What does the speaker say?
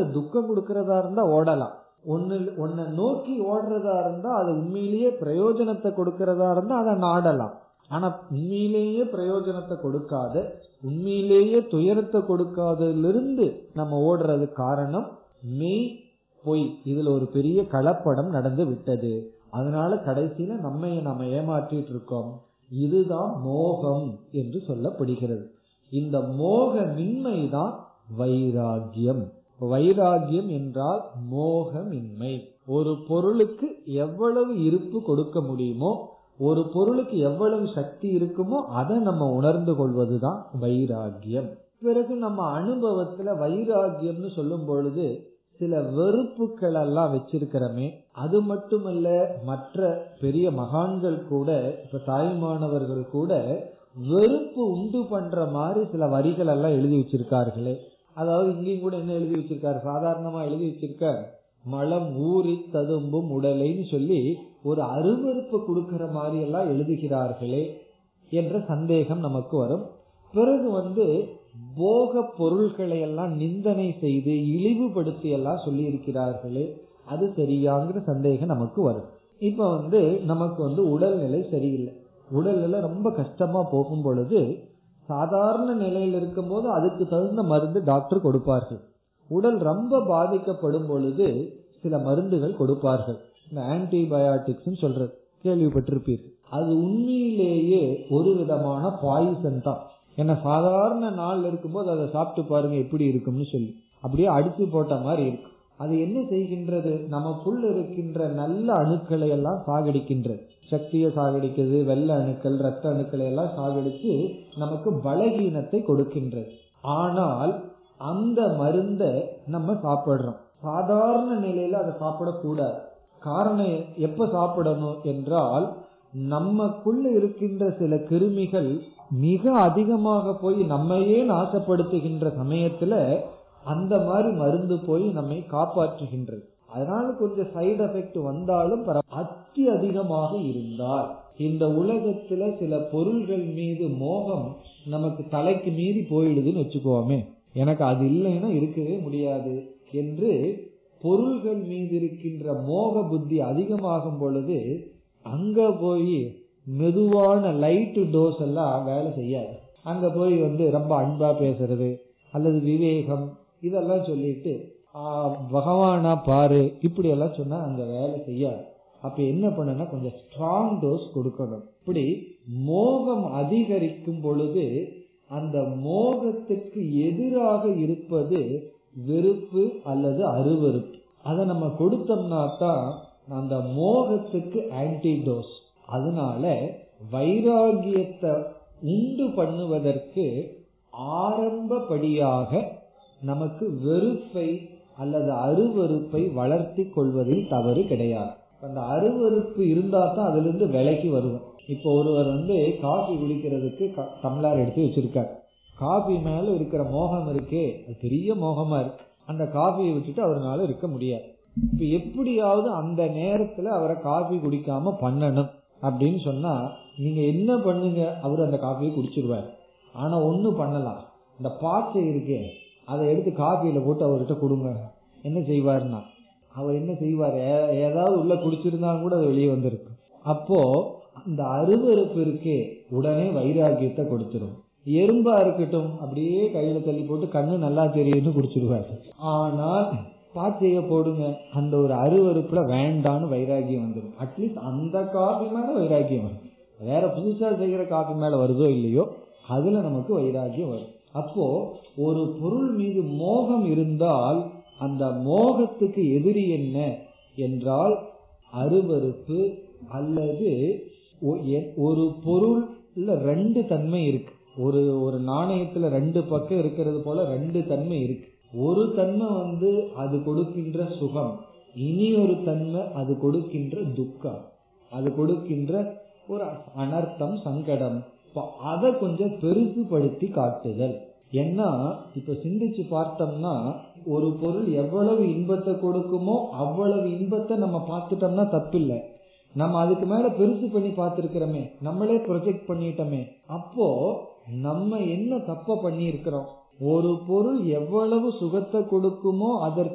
துக்கம் கொடுக்கறதா இருந்தா ஓடலாம் ஒன்னு ஒன்ன நோக்கி ஓடுறதா இருந்தா அது உண்மையிலேயே பிரயோஜனத்தை கொடுக்கறதா இருந்தா அதை நாடலாம் ஆனா உண்மையிலேயே பிரயோஜனத்தை கொடுக்காத உண்மையிலேயே துயரத்தை கொடுக்காததிலிருந்து நம்ம ஓடுறது காரணம் மெய் பொய் இதுல ஒரு பெரிய கலப்படம் நடந்து விட்டது அதனால கடைசியில நம்ம நம்ம ஏமாற்றிட்டு இருக்கோம் இதுதான் மோகம் என்று சொல்லப்படுகிறது இந்த மோகமின்மை தான் வைராகியம் வைராகியம் என்றால் மோகமின்மை ஒரு பொருளுக்கு எவ்வளவு இருப்பு கொடுக்க முடியுமோ ஒரு பொருளுக்கு எவ்வளவு சக்தி இருக்குமோ அதை நம்ம உணர்ந்து கொள்வதுதான் வைராகியம் பிறகு நம்ம அனுபவத்துல வைராகியம்னு சொல்லும் பொழுது சில வெறுப்புகள் எல்லாம் வச்சிருக்கிறோமே அது மட்டுமல்ல மற்ற பெரிய மகான்கள் கூட இப்ப தாய்மானவர்கள் கூட வெறுப்பு உண்டு பண்ற மாதிரி சில வரிகள் எல்லாம் எழுதி வச்சிருக்கார்களே அதாவது இங்கேயும் கூட என்ன எழுதி வச்சிருக்காரு சாதாரணமா எழுதி வச்சிருக்கார் மலம் ஊறி ததும்பும் உடலைன்னு சொல்லி ஒரு அருவறுப்பு கொடுக்கிற மாதிரி எல்லாம் எழுதுகிறார்களே என்ற சந்தேகம் நமக்கு வரும் பிறகு வந்து போக பொருள்களை எல்லாம் நிந்தனை செய்து இழிவுபடுத்தி எல்லாம் சொல்லி இருக்கிறார்களே அது சரியாங்கிற சந்தேகம் நமக்கு வரும் இப்ப வந்து நமக்கு வந்து உடல்நிலை சரியில்லை உடல்நிலை ரொம்ப கஷ்டமா போகும் பொழுது சாதாரண நிலையில் இருக்கும்போது அதுக்கு தகுந்த மருந்து டாக்டர் கொடுப்பார்கள் உடல் ரொம்ப பாதிக்கப்படும் பொழுது சில மருந்துகள் கொடுப்பார்கள் இந்த ஆன்டிபயாட்டிக்ஸ் சொல்றது கேள்விப்பட்டிருப்பீர்கள் அது உண்மையிலேயே ஒரு விதமான பாய்சன் தான் ஏன்னா சாதாரண நாள் இருக்கும்போது அதை சாப்பிட்டு பாருங்க எப்படி இருக்கும்னு சொல்லி அப்படியே அடிச்சு போட்ட மாதிரி இருக்கும் அது என்ன செய்கின்றது நமக்குள்ள இருக்கின்ற நல்ல அணுக்களை எல்லாம் சாகடிக்கின்றது சக்தியை சாகடிக்குது வெள்ள அணுக்கள் ரத்த அணுக்களை எல்லாம் சாகடிச்சு நமக்கு பலகீனத்தை கொடுக்கின்றது ஆனால் அந்த மருந்தை நம்ம சாப்பிடுறோம் சாதாரண நிலையில அதை சாப்பிடக்கூடாது காரணம் எப்ப சாப்பிடணும் என்றால் நமக்குள்ள இருக்கின்ற சில கிருமிகள் மிக அதிகமாக போய் நம்மையே நாசப்படுத்துகின்ற சமயத்துல அந்த மாதிரி மருந்து போய் நம்மை காப்பாற்றுகின்றது அதனால கொஞ்சம் சைடு எஃபெக்ட் வந்தாலும் அத்தி அதிகமாக இருந்தால் இந்த உலகத்துல சில பொருள்கள் மீது மோகம் நமக்கு தலைக்கு மீறி போயிடுதுன்னு வச்சுக்கோமே எனக்கு அது இல்லைன்னா இருக்கவே முடியாது என்று பொருள்கள் மீது இருக்கின்ற மோக புத்தி அதிகமாகும் பொழுது அங்க போய் மெதுவான லைட் டோஸ் எல்லாம் வேலை செய்யாது அங்க போய் வந்து ரொம்ப அன்பா பேசுறது அல்லது விவேகம் இதெல்லாம் சொல்லிட்டு பகவானா பாரு இப்படி எல்லாம் சொன்னா அங்க வேலை செய்யாது அப்ப என்ன பண்ணனா கொஞ்சம் ஸ்ட்ராங் டோஸ் கொடுக்கணும் இப்படி மோகம் அதிகரிக்கும் பொழுது அந்த மோகத்துக்கு எதிராக இருப்பது வெறுப்பு அல்லது அருவறுப்பு அதை நம்ம கொடுத்தோம்னா தான் அந்த மோகத்துக்கு ஆன்டிடோஸ் அதனால வைராகியத்தை உண்டு பண்ணுவதற்கு ஆரம்பப்படியாக நமக்கு வெறுப்பை அல்லது அருவறுப்பை வளர்த்தி கொள்வதில் தவறு கிடையாது அந்த அருவறுப்பு இருந்தா தான் அதுல இருந்து விலைக்கு வருவோம் இப்போ ஒருவர் வந்து காஃபி குடிக்கிறதுக்கு டம்ளார் எடுத்து வச்சிருக்கார் காஃபி மேல இருக்கிற மோகம் இருக்கே அது பெரிய மோகமா இருக்கு அந்த காஃபியை விட்டுட்டு அவரால் இருக்க முடியாது இப்ப எப்படியாவது அந்த நேரத்துல அவரை காஃபி குடிக்காம பண்ணணும் அப்படின்னு சொன்னா நீங்க என்ன பண்ணுங்க அவர் அந்த காஃபியை குடிச்சிருவார் ஆனா ஒண்ணு பண்ணலாம் இந்த பாச்சை இருக்கே அதை எடுத்து காஃபியில போட்டு அவர்கிட்ட கொடுங்க என்ன செய்வார்னா அவர் என்ன செய்வார் ஏதாவது உள்ள குடிச்சிருந்தாலும் கூட அது வெளியே வந்திருக்கு அப்போ அந்த அருவறுப்பு இருக்கே உடனே வைராகியத்தை கொடுத்துரும் எறும்பா இருக்கட்டும் அப்படியே கையில தள்ளி போட்டு கண்ணு நல்லா தெரியும்னு குடிச்சிருவாரு ஆனால் பாச்சைய போடுங்க அந்த ஒரு அருவறுப்புல வேண்டான்னு வைராகியம் வந்துடும் அட்லீஸ்ட் அந்த காஃபி மேல வைராகியம் வரும் வேற புதுசா செய்யற காஃபி மேல வருதோ இல்லையோ அதுல நமக்கு வைராகியம் வரும் அப்போ ஒரு பொருள் மீது மோகம் இருந்தால் அந்த மோகத்துக்கு எதிரி என்ன என்றால் அருவறுப்பு அல்லது ஒரு பொருள்ல ரெண்டு தன்மை இருக்கு ஒரு ஒரு நாணயத்துல ரெண்டு பக்கம் இருக்கிறது போல ரெண்டு தன்மை இருக்கு ஒரு தன்மை வந்து அது கொடுக்கின்ற சுகம் இனி ஒரு தன்மை அது கொடுக்கின்ற துக்கம் அது கொடுக்கின்ற ஒரு அனர்த்தம் சங்கடம் அதை கொஞ்சம் பெருசுபடுத்தி காட்டுதல் ஏன்னா இப்ப சிந்திச்சு பார்த்தோம்னா ஒரு பொருள் எவ்வளவு இன்பத்தை கொடுக்குமோ அவ்வளவு இன்பத்தை நம்ம பார்த்துட்டோம்னா தப்பில்லை நம்ம அதுக்கு மேல பெருசு பண்ணி பார்த்திருக்கிறோமே நம்மளே ப்ரொஜெக்ட் பண்ணிட்டோமே அப்போ நம்ம என்ன தப்ப பண்ணி இருக்கிறோம் ஒரு பொருள் எவ்வளவு சுகத்தை கொடுக்குமோ அதற்கு